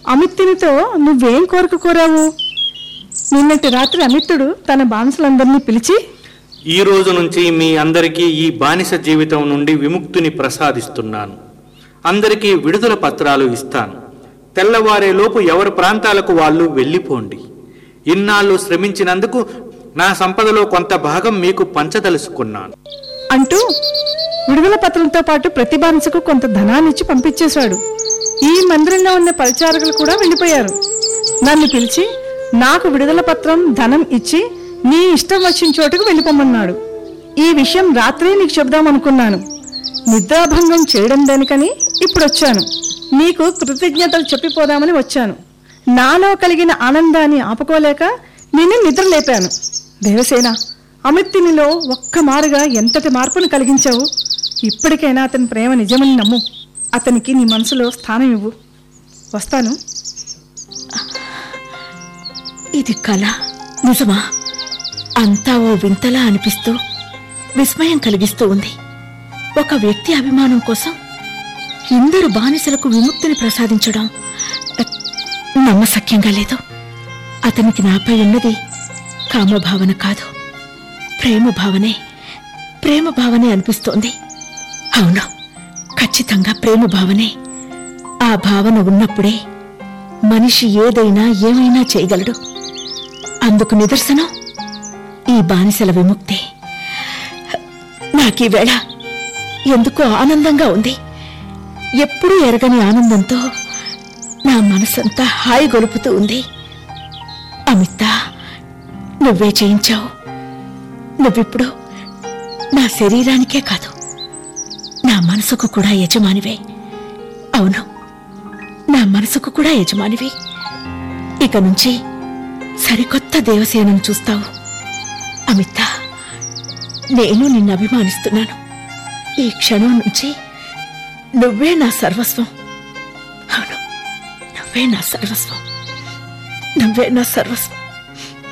అమిత్తునితో నువ్వేం కోరిక కోరావు నిన్నటి రాత్రి అమిత్తుడు తన బానిసలందరినీ పిలిచి ఈ రోజు నుంచి మీ అందరికీ ఈ బానిస జీవితం నుండి విముక్తిని ప్రసాదిస్తున్నాను అందరికీ విడుదల పత్రాలు ఇస్తాను తెల్లవారేలోపు ఎవరి ప్రాంతాలకు వాళ్ళు వెళ్ళిపోండి ఇన్నాళ్ళు శ్రమించినందుకు నా సంపదలో కొంత భాగం మీకు పంచదలుచుకున్నాను అంటూ విడుదల పత్రంతో పాటు ప్రతి బానిసకు కొంత ధనాన్నిచ్చి పంపించేశాడు ఈ మందిరంలో ఉన్న పరిచారకులు కూడా వెళ్ళిపోయారు నన్ను పిలిచి నాకు విడుదల పత్రం ధనం ఇచ్చి నీ ఇష్టం వచ్చిన చోటుకు వెళ్ళిపోమన్నాడు ఈ విషయం రాత్రి నీకు చెబుదామనుకున్నాను నిద్రాభంగం చేయడం దానికని ఇప్పుడు వచ్చాను నీకు కృతజ్ఞతలు చెప్పిపోదామని వచ్చాను నాలో కలిగిన ఆనందాన్ని ఆపుకోలేక నిన్ను నిద్ర లేపాను దేవసేన అమిత్తినిలో ఒక్క మారుగా ఎంతటి మార్పును కలిగించావు ఇప్పటికైనా అతని ప్రేమ నిజమని నమ్ము అతనికి నీ మనసులో స్థానం ఇవ్వు వస్తాను ఇది కళ నిజమా అంతా ఓ వింతలా అనిపిస్తూ విస్మయం కలిగిస్తూ ఉంది ఒక వ్యక్తి అభిమానం కోసం ఇందరు బానిసలకు విముక్తిని ప్రసాదించడం అ, నమ్మశక్యంగా లేదు అతనికి నాపై ఉన్నది కామభావన కాదు ప్రేమ భావనే ప్రేమ భావనే అనిపిస్తోంది అవును ఖచ్చితంగా ప్రేమ భావనే ఆ భావన ఉన్నప్పుడే మనిషి ఏదైనా ఏమైనా చేయగలడు అందుకు నిదర్శనం ఈ బానిసల విముక్తి నాకీ వేళ ఎందుకో ఆనందంగా ఉంది ఎప్పుడూ ఎరగని ఆనందంతో నా మనసంతా హాయి గొలుపుతూ ఉంది అమిత నువ్వే చేయించావు నువ్విప్పుడు నా శరీరానికే కాదు నా మనసుకు కూడా యజమానివే అవును నా మనసుకు కూడా యజమానివి ఇక నుంచి సరికొత్త దేవసేనను చూస్తావు అమిత నేను నిన్ను అభిమానిస్తున్నాను ఈ క్షణం నుంచి నువ్వే నా సర్వస్వం అవును నువ్వే నా సర్వస్వం నువ్వే నా సర్వస్వం